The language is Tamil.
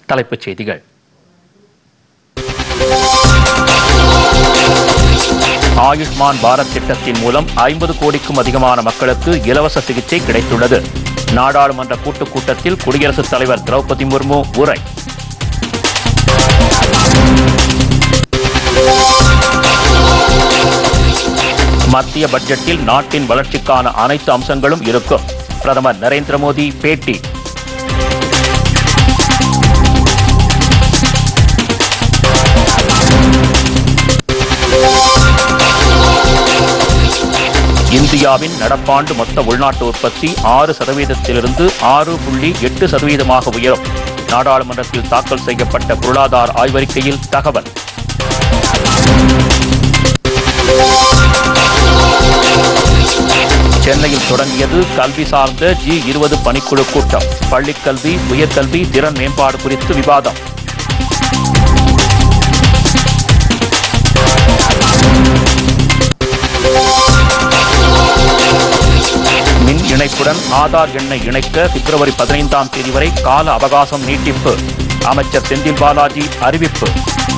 தலைப்புச் செய்திகள் ஆயுஷ்மான் பாரத் திட்டத்தின் மூலம் ஐம்பது கோடிக்கும் அதிகமான மக்களுக்கு இலவச சிகிச்சை கிடைத்துள்ளது நாடாளுமன்ற கூட்டுக் கூட்டத்தில் குடியரசுத் தலைவர் திரௌபதி முர்மு உரை மத்திய பட்ஜெட்டில் நாட்டின் வளர்ச்சிக்கான அனைத்து அம்சங்களும் இருக்கும் பிரதமர் நரேந்திர மோடி பேட்டி இந்தியாவின் நடப்பாண்டு மொத்த உள்நாட்டு உற்பத்தி ஆறு சதவீதத்திலிருந்து ஆறு புள்ளி எட்டு சதவீதமாக உயரும் நாடாளுமன்றத்தில் தாக்கல் செய்யப்பட்ட பொருளாதார ஆய்வறிக்கையில் தகவல் சென்னையில் தொடங்கியது கல்வி சார்ந்த ஜி இருபது பணிக்குழு கூட்டம் பள்ளிக்கல்வி உயர்கல்வி திறன் மேம்பாடு குறித்து விவாதம் மின் இணைப்புடன் ஆதார் எண்ணை இணைக்க பிப்ரவரி பதினைந்தாம் தேதி வரை கால அவகாசம் நீட்டிப்பு அமைச்சர் செந்தில் பாலாஜி அறிவிப்பு